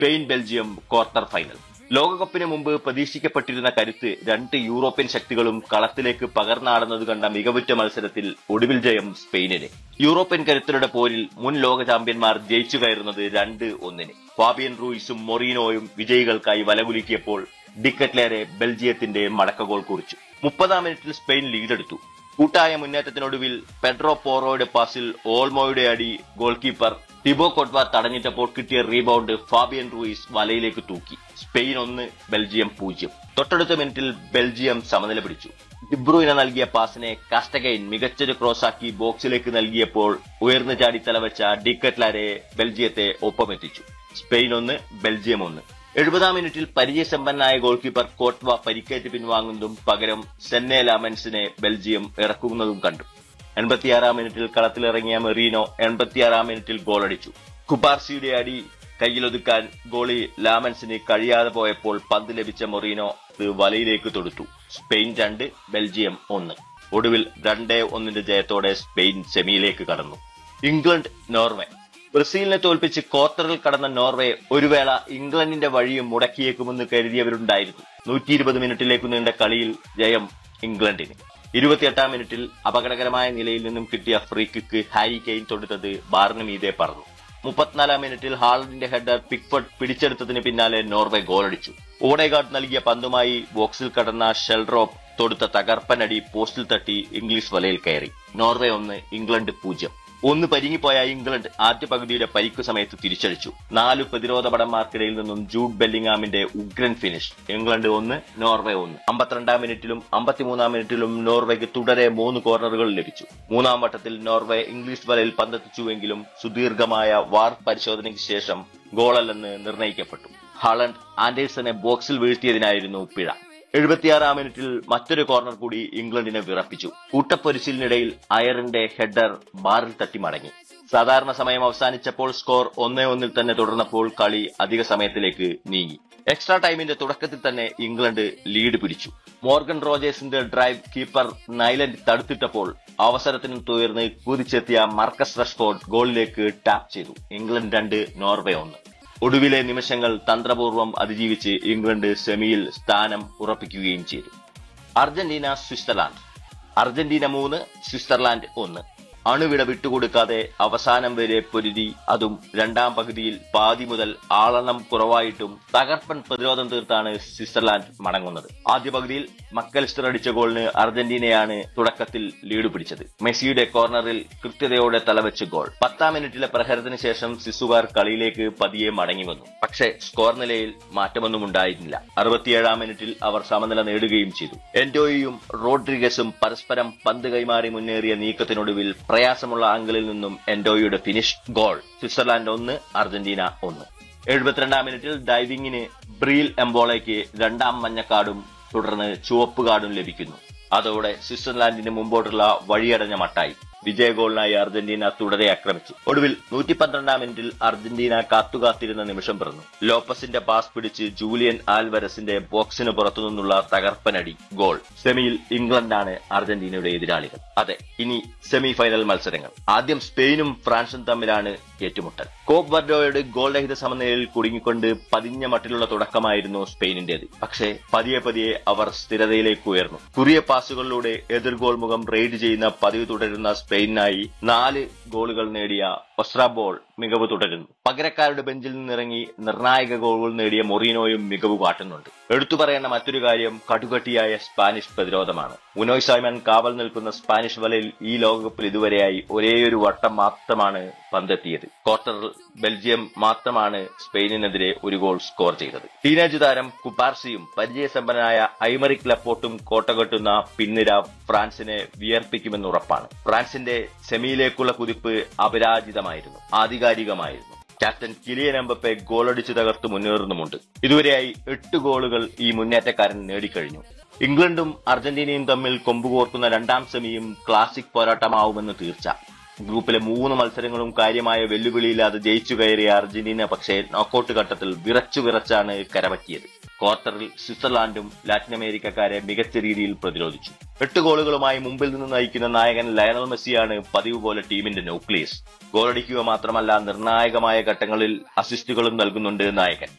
Spain Belgium quarter final ലോകകപ്പിന് മുമ്പ് പ്രതീക്ഷിക്കപ്പെട്ടിരുന്ന കരുത്ത് രണ്ട് യൂറോപ്യൻ ശക്തികളും കളത്തിലേക്ക് പകർന്നാടുന്നത് കണ്ട മികവുറ്റ മത്സരത്തിൽ ഒടുവിൽ ജയം സ്പെയിനിന് യൂറോപ്യൻ കരുത്തരുടെ പോരിൽ മുൻ ലോക ചാമ്പ്യന്മാർ ജയിച്ചു കയറുന്നത് രണ്ട് ഒന്നിന് ഫാബിയൻ റൂയിസും മൊറീനോയും വിജയികൾക്കായി വലകുലുക്കിയപ്പോൾ ഡിക്കറ്റ്ലേറെ ബെൽജിയത്തിന്റെ മടക്കഗോൾ കുറിച്ചു മുപ്പതാം മിനിറ്റിൽ സ്പെയിൻ ലീഡെടുത്തു കൂട്ടായ മുന്നേറ്റത്തിനൊടുവിൽ പെഡ്രോ പോറോയുടെ പാസിൽ ഓൾമോയുടെ അടി ഗോൾ കീപ്പർ ടിബോ കൊട്വ തടഞ്ഞിട്ടപ്പോൾ കിട്ടിയ റീബൗണ്ട് ഫാബിയൻ റൂയിസ് വലയിലേക്ക് തൂക്കി സ്പെയിൻ ഒന്ന് ബെൽജിയം പൂജ്യം തൊട്ടടുത്ത മിനിറ്റിൽ ബെൽജിയം സമനില പിടിച്ചു ഡിബ്രൂയിന നൽകിയ പാസിനെ കാസ്റ്റഗൈൻ മികച്ചൊരു ക്രോസാക്കി ബോക്സിലേക്ക് നൽകിയപ്പോൾ ഉയർന്നു ചാടി തലവെച്ച ഡിക്കറ്റ്ലാരെ ബെൽജിയത്തെ ഒപ്പമെത്തിച്ചു സ്പെയിൻ ഒന്ന് ബെൽജിയം ഒന്ന് എഴുപതാം മിനിറ്റിൽ പരിചയസമ്പന്നനായ ഗോൾ കീപ്പർ കോട്വ പരിക്കേറ്റ് പിൻവാങ്ങുന്നതും പകരം സെന്നെ ലാമൻസിനെ ബെൽജിയം ഇറക്കുന്നതും കണ്ടു എൺപത്തിയാറാം മിനിറ്റിൽ കളത്തിലിറങ്ങിയ മെറീനോ എൺപത്തിയാറാം മിനിറ്റിൽ ഗോളടിച്ചു കുബാർസിയുടെ അടി കയ്യിലൊതുക്കാൻ ഗോളി ലാമൻസിന് കഴിയാതെ പോയപ്പോൾ പന്ത് ലഭിച്ച മൊറീനോ അത് വലയിലേക്ക് തൊടുത്തു സ്പെയിൻ രണ്ട് ബെൽജിയം ഒന്ന് ഒടുവിൽ രണ്ടേ ഒന്നിന്റെ ജയത്തോടെ സ്പെയിൻ സെമിയിലേക്ക് കടന്നു ഇംഗ്ലണ്ട് നോർവേ ബ്രസീലിനെ തോൽപ്പിച്ച് ക്വാർട്ടറിൽ കടന്ന നോർവേ ഒരു വേള ഇംഗ്ലണ്ടിന്റെ വഴിയും മുടക്കിയേക്കുമെന്ന് കരുതിയവരുണ്ടായിരുന്നു നൂറ്റി ഇരുപത് മിനിറ്റിലേക്ക് നീണ്ട കളിയിൽ ജയം ഇംഗ്ലണ്ടിന് ഇരുപത്തിയെട്ടാം മിനിറ്റിൽ അപകടകരമായ നിലയിൽ നിന്നും കിട്ടിയ ഫ്രീ കിക്ക് ഹാരി കെയിൻ തൊടുത്തത് ബാറിന് മീതെ പറന്നു മുപ്പത്തിനാലാം മിനിറ്റിൽ ഹാളണ്ടിന്റെ ഹെഡർ പിക്ഫർഡ് പിടിച്ചെടുത്തതിന് പിന്നാലെ നോർവേ ഗോളടിച്ചു ഓഡേഗാർഡ് നൽകിയ പന്തുമായി ബോക്സിൽ കടന്ന ഷെൽറോപ്പ് തൊടുത്ത തകർപ്പനടി പോസ്റ്റിൽ തട്ടി ഇംഗ്ലീഷ് വലയിൽ കയറി നോർവേ ഒന്ന് ഇംഗ്ലണ്ട് പൂജ്യം ഒന്ന് പരിങ്ങിപ്പോയ ഇംഗ്ലണ്ട് ആദ്യ പകുതിയുടെ പരിക്കു സമയത്ത് തിരിച്ചടിച്ചു നാല് പ്രതിരോധ പടന്മാർക്കിടയിൽ നിന്നും ജൂഡ് ബെല്ലിംഗാമിന്റെ ഉഗ്രൻ ഫിനിഷ് ഇംഗ്ലണ്ട് ഒന്ന് നോർവേ ഒന്ന് അമ്പത്തിരണ്ടാം മിനിറ്റിലും അമ്പത്തിമൂന്നാം മിനിറ്റിലും നോർവേക്ക് തുടരെ മൂന്ന് കോർണറുകൾ ലഭിച്ചു മൂന്നാം വട്ടത്തിൽ നോർവേ ഇംഗ്ലീഷ് വലയിൽ പന്തെത്തിച്ചുവെങ്കിലും സുദീർഘമായ വാർ പരിശോധനയ്ക്ക് ശേഷം ഗോളല്ലെന്ന് നിർണയിക്കപ്പെട്ടു ഹാളണ്ട് ആൻഡേഴ്സനെ ബോക്സിൽ വീഴ്ത്തിയതിനായിരുന്നു പിഴ എഴുപത്തിയാറാം മിനിറ്റിൽ മറ്റൊരു കോർണർ കൂടി ഇംഗ്ലണ്ടിനെ വിറപ്പിച്ചു കൂട്ടപ്പൊരിച്ചിലിനിടയിൽ അയറിന്റെ ഹെഡർ ബാറിൽ തട്ടി മടങ്ങി സാധാരണ സമയം അവസാനിച്ചപ്പോൾ സ്കോർ ഒന്നേ ഒന്നിൽ തന്നെ തുടർന്നപ്പോൾ കളി അധിക സമയത്തിലേക്ക് നീങ്ങി എക്സ്ട്രാ ടൈമിന്റെ തുടക്കത്തിൽ തന്നെ ഇംഗ്ലണ്ട് ലീഡ് പിടിച്ചു മോർഗൻ റോജേഴ്സിന്റെ ഡ്രൈവ് കീപ്പർ നൈലൻഡ് തടുത്തിട്ടപ്പോൾ അവസരത്തിന് തുയർന്ന് കുതിച്ചെത്തിയ മർക്കസ് റഷ്ഫോർഡ് ഗോളിലേക്ക് ടാപ്പ് ചെയ്തു ഇംഗ്ലണ്ട് രണ്ട് നോർവേ ഒന്ന് ഒടുവിലെ നിമിഷങ്ങൾ തന്ത്രപൂർവ്വം അതിജീവിച്ച് ഇംഗ്ലണ്ട് സെമിയിൽ സ്ഥാനം ഉറപ്പിക്കുകയും ചെയ്തു അർജന്റീന സ്വിറ്റ്സർലാൻഡ് അർജന്റീന മൂന്ന് സ്വിറ്റ്സർലാൻഡ് ഒന്ന് അണുവിട വിട്ടുകൊടുക്കാതെ അവസാനം വരെ പൊരുതി അതും രണ്ടാം പകുതിയിൽ പാതി മുതൽ ആളെണ്ണം കുറവായിട്ടും തകർപ്പൻ പ്രതിരോധം തീർത്താണ് സ്വിറ്റ്സർലാൻഡ് മടങ്ങുന്നത് ആദ്യ പകുതിയിൽ മക്കലിസ്റ്റർ അടിച്ച ഗോളിന് അർജന്റീനയാണ് തുടക്കത്തിൽ ലീഡ് പിടിച്ചത് മെസ്സിയുടെ കോർണറിൽ കൃത്യതയോടെ തലവെച്ച് ഗോൾ പത്താം മിനിറ്റിലെ പ്രഹരത്തിന് ശേഷം സിസുകാർ കളിയിലേക്ക് പതിയെ മടങ്ങി വന്നു പക്ഷേ സ്കോർ നിലയിൽ മാറ്റമൊന്നും ഉണ്ടായിരുന്നില്ല അറുപത്തിയേഴാം മിനിറ്റിൽ അവർ സമനില നേടുകയും ചെയ്തു എൻഡോയും റോഡ്രിഗസും പരസ്പരം പന്ത് കൈമാറി മുന്നേറിയ നീക്കത്തിനൊടുവിൽ പ്രയാസമുള്ള ആംഗിളിൽ നിന്നും എൻഡോയുടെ ഫിനിഷ് ഗോൾ സ്വിറ്റ്സർലാൻഡ് ഒന്ന് അർജന്റീന ഒന്ന് എഴുപത്തിരണ്ടാം മിനിറ്റിൽ ഡൈവിംഗിന് ബ്രീൽ എംബോളയ്ക്ക് രണ്ടാം മഞ്ഞക്കാർഡും തുടർന്ന് ചുവപ്പ് കാർഡും ലഭിക്കുന്നു അതോടെ സ്വിറ്റ്സർലാൻഡിന് മുമ്പോട്ടുള്ള വഴിയടഞ്ഞ മട്ടായി വിജയ ഗോളിനായി അർജന്റീന തുടരെ ആക്രമിച്ചു ഒടുവിൽ നൂറ്റി പന്ത്രണ്ടാം മിനിറ്റിൽ അർജന്റീന കാത്തുകാത്തിരുന്ന നിമിഷം പിറന്നു ലോപ്പസിന്റെ പാസ് പിടിച്ച് ജൂലിയൻ ആൽവരസിന്റെ ബോക്സിന് പുറത്തുനിന്നുള്ള തകർപ്പനടി ഗോൾ സെമിയിൽ ഇംഗ്ലണ്ടാണ് അർജന്റീനയുടെ എതിരാളികൾ അതെ ഇനി സെമി ഫൈനൽ മത്സരങ്ങൾ ആദ്യം സ്പെയിനും ഫ്രാൻസും തമ്മിലാണ് ഏറ്റുമുട്ടൽ കോപ്പ് വർഡോയുടെ ഗോൾ രഹിത സമനിലയിൽ കുടുങ്ങിക്കൊണ്ട് പതിഞ്ഞ മട്ടിലുള്ള തുടക്കമായിരുന്നു സ്പെയിനിന്റേത് പക്ഷേ പതിയെ പതിയെ അവർ സ്ഥിരതയിലേക്ക് ഉയർന്നു കുറിയ പാസുകളിലൂടെ എതിർ ഗോൾ മുഖം റെയ്ഡ് ചെയ്യുന്ന പതിവ് തുടരുന്ന സ്പെയിനായി നാല് ഗോളുകൾ നേടിയ ഒസ്രാബോൾ മികവ് തുടരുന്നു പകരക്കാരുടെ ബെഞ്ചിൽ നിന്നിറങ്ങി നിർണായക ഗോളുകൾ നേടിയ മൊറീനോയും മികവ് കാട്ടുന്നുണ്ട് എടുത്തു പറയേണ്ട മറ്റൊരു കാര്യം കടുകട്ടിയായ സ്പാനിഷ് പ്രതിരോധമാണ് ഉനോയ് സൈമൻ കാവൽ നിൽക്കുന്ന സ്പാനിഷ് വലയിൽ ഈ ലോകകപ്പിൽ ഇതുവരെയായി ഒരേയൊരു വട്ടം മാത്രമാണ് പന്തെത്തിയത് ക്വാർട്ടറിൽ ബെൽജിയം മാത്രമാണ് സ്പെയിനിനെതിരെ ഒരു ഗോൾ സ്കോർ ചെയ്തത് ടീനേജ് താരം കുപാർസിയും പരിചയസമ്പന്നനായ ഐമറിക് ലപ്പോർട്ടും കോട്ടകെട്ടുന്ന പിന്നിര ഫ്രാൻസിനെ വിയർപ്പിക്കുമെന്ന് ഉറപ്പാണ് ഫ്രാൻസിന്റെ സെമിയിലേക്കുള്ള കുതിപ്പ് അപരാജിതമായിരുന്നു ആധികാരികമായിരുന്നു ക്യാപ്റ്റൻ കിലിയൻ എംബപ്പെ ഗോളടിച്ചു തകർത്ത് മുന്നേറുന്നുമുണ്ട് ഇതുവരെയായി എട്ട് ഗോളുകൾ ഈ മുന്നേറ്റക്കാരൻ നേടിക്കഴിഞ്ഞു ഇംഗ്ലണ്ടും അർജന്റീനയും തമ്മിൽ കൊമ്പുകോർക്കുന്ന രണ്ടാം സെമിയും ക്ലാസിക് പോരാട്ടമാവുമെന്ന് തീർച്ച ഗ്രൂപ്പിലെ മൂന്ന് മത്സരങ്ങളും കാര്യമായ വെല്ലുവിളിയില്ലാതെ ജയിച്ചു കയറിയ അർജന്റീന പക്ഷേ നോക്കൌട്ട് ഘട്ടത്തിൽ വിറച്ചു വിറച്ചാണ് കരപറ്റിയത് ക്വാർട്ടറിൽ സ്വിറ്റ്സർലാൻഡും ലാറ്റിൻ അമേരിക്കക്കാരെ മികച്ച രീതിയിൽ പ്രതിരോധിച്ചു എട്ട് ഗോളുകളുമായി മുമ്പിൽ നിന്ന് നയിക്കുന്ന നായകൻ ലയണൽ മെസ്സിയാണ് പതിവ് പോലെ ടീമിന്റെ ന്യൂക്ലിയസ് ഗോളടിക്കുക മാത്രമല്ല നിർണായകമായ ഘട്ടങ്ങളിൽ അസിസ്റ്റുകളും നൽകുന്നുണ്ട് നായകൻ